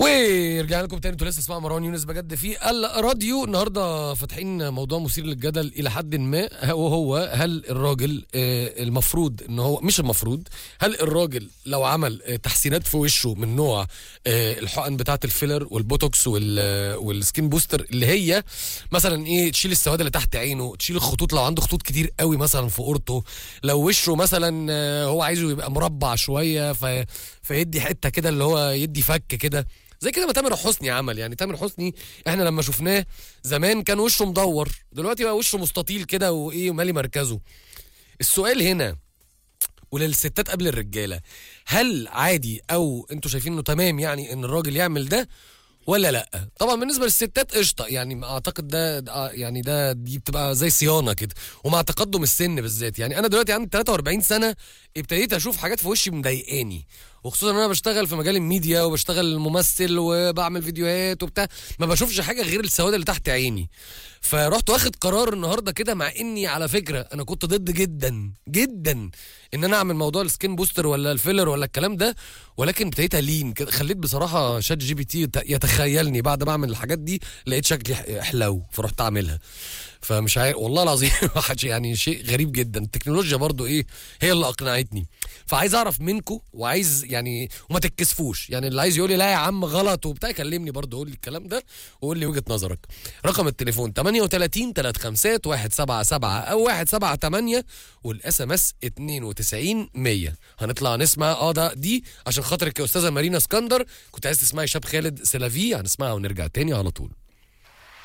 ورجعنا لكم تاني انتوا لسه تسمعوا مروان يونس بجد في الراديو النهارده فاتحين موضوع مثير للجدل الى حد ما وهو هل الراجل آه، المفروض ان هو مش المفروض هل الراجل لو عمل آه، تحسينات في وشه من نوع آه، الحقن بتاعه الفيلر والبوتوكس وال آه، والسكين بوستر اللي هي مثلا ايه تشيل السواد اللي تحت عينه تشيل الخطوط لو عنده خطوط كتير قوي مثلا في قورته لو وشه مثلا آه، هو عايزه يبقى مربع شويه في فيدي حته كده اللي هو يدي فك كده زي كده ما تامر حسني عمل يعني تامر حسني احنا لما شفناه زمان كان وشه مدور دلوقتي بقى وشه مستطيل كده وايه ومالي مركزه السؤال هنا وللستات قبل الرجاله هل عادي او انتوا شايفين انه تمام يعني ان الراجل يعمل ده ولا لا طبعا بالنسبه للستات قشطه يعني اعتقد ده ده- يعني ده دي بتبقى زي صيانه كده ومع تقدم السن بالذات يعني انا دلوقتي عندي 43 سنه ابتديت اشوف حاجات في وشي مضايقاني وخصوصا ان انا بشتغل في مجال الميديا وبشتغل ممثل وبعمل فيديوهات وبتاع ما بشوفش حاجه غير السواد اللي تحت عيني فرحت واخد قرار النهارده كده مع اني على فكره انا كنت ضد جدا جدا ان انا اعمل موضوع السكين بوستر ولا الفيلر ولا الكلام ده ولكن ابتديت الين كده خليت بصراحه شات جي بي تي يت- يتخيلني بعد ما اعمل الحاجات دي لقيت شكلي ح- حلو فرحت اعملها فمش عارف والله العظيم حاجة يعني شيء غريب جدا التكنولوجيا برضو ايه هي اللي اقنعتني فعايز اعرف منكم وعايز يعني وما تتكسفوش يعني اللي عايز يقول لي لا يا عم غلط وبتاع يكلمني برضو قول لي الكلام ده وقول لي وجهة نظرك رقم التليفون 38 35 177 او 178 والاس ام اس 92 100 هنطلع نسمع اه ده دي عشان خاطرك يا استاذه مارينا اسكندر كنت عايز تسمعي شاب خالد سلافي هنسمعها ونرجع تاني على طول